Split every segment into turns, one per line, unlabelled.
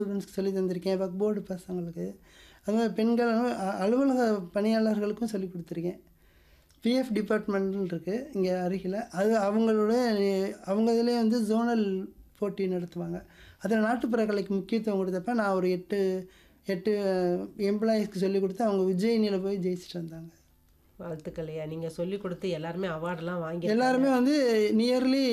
ஸ்டூடெண்ட்ஸ்க்கு சொல்லி தந்திருக்கேன் work board பசங்களுக்கு அது மாதிரி பெண்கள் அ- அலுவலக பணியாளர்களுக்கும் சொல்லி கொடுத்துருக்கேன் பிஎஃப் டிபார்ட்மெண்ட்னு இருக்குது இங்கே அருகில் அது அவங்களோட அவங்க இதுலேயே வந்து ஜோனல் போட்டி நடத்துவாங்க அதில் நாட்டுப்புற கலைக்கு முக்கியத்துவம் கொடுத்தப்ப நான் ஒரு எட்டு எட்டு எம்ப்ளாயீஸ்க்கு சொல்லி கொடுத்து அவங்க உஜ்ஜயினியில் போய் ஜெயிச்சுட்டு வந்தாங்க
வாழ்த்துக்களையா நீங்கள் சொல்லி கொடுத்து எல்லாருமே அவார்டெலாம் வாங்கி
எல்லாருமே வந்து நியர்லி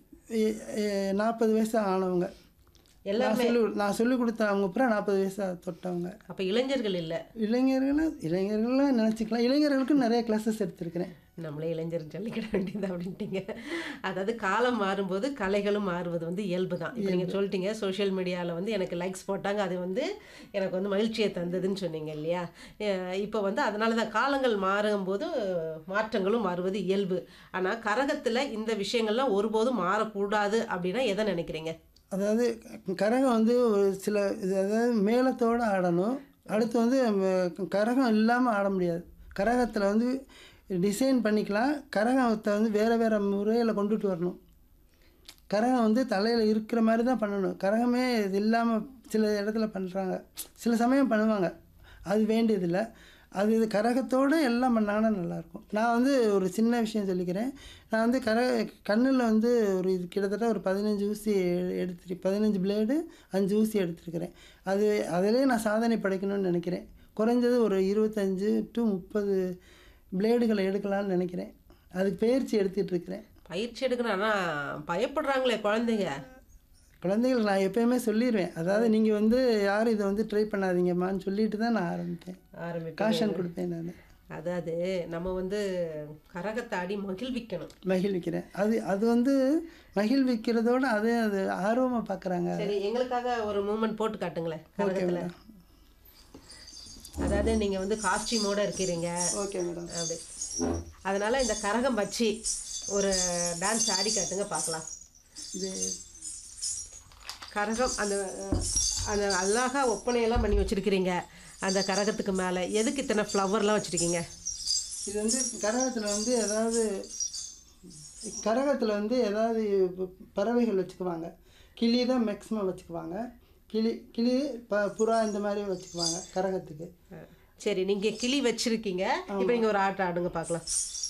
நாற்பது வயசு ஆனவங்க நான் சொல்லி நான் சொல்லி கொடுத்த அவங்க அப்புறம் நாற்பது வயசு தொட்டவங்க
அப்போ இளைஞர்கள் இல்லை
இளைஞர்களும் இளைஞர்களும் நினச்சிக்கலாம் இளைஞர்களுக்கும் நிறைய கிளாஸஸ் எடுத்திருக்கிறேன்
நம்மளே இளைஞர் சொல்லிக்கிட வேண்டியது அப்படின்ட்டீங்க அதாவது காலம் மாறும்போது கலைகளும் மாறுவது வந்து இயல்பு தான் இப்போ நீங்கள் சொல்லிட்டீங்க சோஷியல் மீடியாவில் வந்து எனக்கு லைக்ஸ் போட்டாங்க அது வந்து எனக்கு வந்து மகிழ்ச்சியை தந்ததுன்னு சொன்னீங்க இல்லையா அஹ் இப்போ வந்து அதனால தான் காலங்கள் மாறும்போது மாற்றங்களும் மாறுவது இயல்பு ஆனால் கரகத்தில் இந்த விஷயங்கள்லாம் ஒருபோதும் மாறக்கூடாது அப்படின்னா எதை நினைக்கிறீங்க
அதாவது கரகம் வந்து ஒரு சில இது அதாவது மேளத்தோடு ஆடணும் அடுத்து வந்து ம- கரகம் இல்லாமல் ஆட முடியாது கரகத்தில் வந்து டிசைன் பண்ணிக்கலாம் கரகத்தை வந்து வேறு வேறு முறையில் கொண்டுட்டு வரணும் கரகம் வந்து தலையில் இருக்கிற மாதிரி தான் பண்ணணும் கரகமே இது இல்லாமல் சில இடத்துல பண்ணுறாங்க சில சமயம் பண்ணுவாங்க அது வேண்டியதில்லை அது இது கரகத்தோடு எல்லாம் பண்ணாங்கன்னா நல்லாயிருக்கும் நான் வந்து ஒரு சின்ன விஷயம் சொல்லிக்கிறேன் நான் வந்து கர கண்ணில் வந்து ஒரு இது கிட்டத்தட்ட ஒரு பதினஞ்சு ஊசி எ- எடுத்து பதினஞ்சு பிளேடு அஞ்சு ஊசி எடுத்திருக்கிறேன் அது அதிலே நான் சாதனை படைக்கணும்னு நினைக்கிறேன் குறைஞ்சது ஒரு இருபத்தஞ்சு டு முப்பது பிளேடுகளை எடுக்கலாம்னு நினைக்கிறேன் அதுக்கு பயிற்சி எடுத்துகிட்டு இருக்கிறேன்
பயிற்சி எடுக்கணும் ஆனால் பயப்படுறாங்களே குழந்தைங்க
குழந்தைகள் நான் எப்பயுமே சொல்லிடுவேன் அதாவது நீங்கள் வந்து யாரும் இதை வந்து ட்ரை பண்ணாதீங்கம்மான்னு சொல்லிட்டு தான் நான் ஆரம்பிப்பேன்
ஆரம்பிப்பேன்
காஷன் கொடுப்பேன் நான்
அதாவது நம்ம வந்து கரகத்தாடி மகிழ்விக்கணும்
மகிழ்விக்கிறேன் அது அது வந்து மகிழ்விக்கிறதோட அது அது ஆர்வமாக பார்க்குறாங்க
சரி எங்களுக்காக ஒரு மூமெண்ட் போட்டு காட்டுங்களேன் கரகத்தில் அதாவது நீங்கள் வந்து காஸ்டியூமோட இருக்கிறீங்க
ஓகே மேடம்
அப்படி அதனால இந்த கரகம் வச்சு ஒரு டான்ஸ் ஆடி காட்டுங்க பார்க்கலாம்
இது
கரகம் அந்த அஹ், அந்த அழகா ஒப்பனையெல்லாம் பண்ணி வச்சிருக்கிறீங்க அந்த கரகத்துக்கு மேலே எதுக்கு இத்தனை ஃப்ளவர்லாம் வச்சுருக்கீங்க
இது வந்து கரகத்தில் வந்து ஏதாவது கரகத்தில் வந்து ஏதாவது ப- பறவைகள் வச்சுக்குவாங்க கிளி தான் மேக்ஸிமம் வச்சுக்குவாங்க கிளி கிளி ப புறா இந்த மாதிரி வச்சுக்குவாங்க கரகத்துக்கு
சரி நீங்கள் கிளி வச்சிருக்கீங்க இப்போ நீங்கள் ஒரு ஆட்டம் ஆடுங்க பார்க்கலாம்